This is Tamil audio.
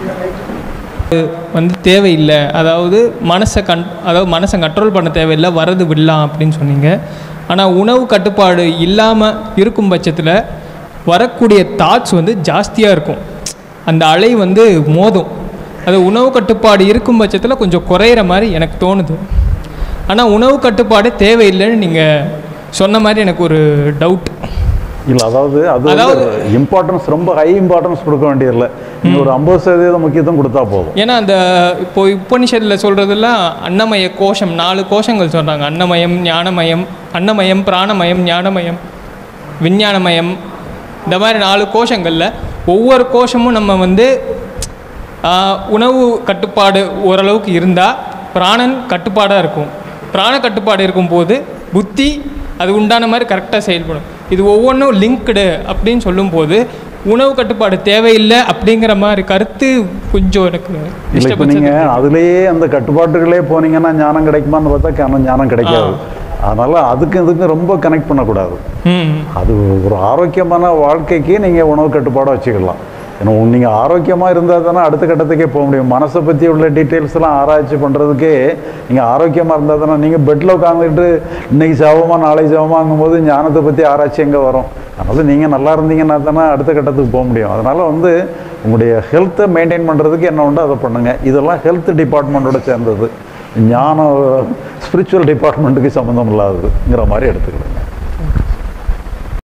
வந்து தேவையில்லை அதாவது மனசை கண் அதாவது மனசை கண்ட்ரோல் பண்ண தேவையில்லை வரது விடலாம் அப்படின்னு சொன்னீங்க ஆனால் உணவு கட்டுப்பாடு இல்லாமல் இருக்கும் பட்சத்தில் வரக்கூடிய தாட்ஸ் வந்து ஜாஸ்தியாக இருக்கும் அந்த அலை வந்து மோதும் அது உணவு கட்டுப்பாடு இருக்கும் பட்சத்தில் கொஞ்சம் குறையிற மாதிரி எனக்கு தோணுது ஆனால் உணவு கட்டுப்பாடு தேவையில்லைன்னு நீங்கள் சொன்ன மாதிரி எனக்கு ஒரு டவுட் இல்லை அதாவது அது அதாவது- இம்பார்ட்டன்ஸ் ரொம்ப ஹை இம்பார்ட்டன்ஸ் கொடுக்க வேண்டியதில்லை நீங்கள் ஒரு ஐம்பது சதவீதம் முக்கியத்துவம் கொடுத்தா போதும் ஏன்னா அந்த இப்போ உபனிஷத்தில் சொல்கிறதெல்லாம் அன்னமய கோஷம் நாலு கோஷங்கள் சொல்கிறாங்க அன்னமயம் ஞானமயம் அன்னமயம் பிராணமயம் ஞானமயம் விஞ்ஞானமயம் இந்த மாதிரி நாலு கோஷங்களில் ஒவ்வொரு கோஷமும் நம்ம வந்து ஆஹ், உணவு கட்டுப்பாடு ஓரளவுக்கு இருந்தால் பிராணன் கட்டுப்பாடாக இருக்கும் பிராண கட்டுப்பாடு இருக்கும்போது புத்தி அது உண்டான மாதிரி கரெக்டாக செயல்படும் இது ஒவ்வொன்றும் லிங்க்டு அப்படின்னு சொல்லும்போது உணவு கட்டுப்பாடு தேவையில்லை அப்படிங்கிற மாதிரி கருத்து கொஞ்சம் எனக்கு இல்லை இப்போ disturbance ஆ நீங்கள் அதுலேயே அந்த கட்டுப்பாட்டுகளே போனீங்கன்னா ஞானம் கிடைக்குமான்னு பார்த்தா ஞானம் ஞானம் கிடைக்காது அதனால் அதுக்கும் இதுக்கும் ரொம்ப கனெக்ட் பண்ணக்கூடாது ம் அது ஒரு ஆரோக்கியமான வாழ்க்கைக்கு நீங்கள் உணவு கட்டுப்பாடை வச்சுக்கலாம் ஏன்னா நீங்கள் ஆரோக்கியமாக இருந்தால் தானே அடுத்த கட்டத்துக்கே போக முடியும் மனசை பற்றி உள்ள டீட்டெயில்ஸ் எல்லாம் ஆராய்ச்சி பண்ணுறதுக்கே நீங்கள் ஆரோக்கியமாக இருந்தால் தானே நீங்கள் பெட்டில் உட்காந்துக்கிட்டு இன்னைக்கு சாவமா நாளைக்கு சாவமாங்கும் போது ஞானத்தை பற்றி ஆராய்ச்சி எங்கே வரும் அதனால் நீங்கள் நல்லா இருந்தீங்கன்னா தானே அடுத்த கட்டத்துக்கு போக முடியும் அதனால் வந்து உங்களுடைய ஹெல்த்தை மெயின்டைன் பண்ணுறதுக்கு என்ன உண்டோ அதை பண்ணுங்கள் இதெல்லாம் ஹெல்த் டிபார்ட்மெண்ட்டோட சேர்ந்தது ஞானம் ஸ்பிரிச்சுவல் டிபார்ட்மெண்ட்டுக்கு சம்மந்தம் இல்லாததுங்கிற மாதிரி எடுத்துக்கலாம்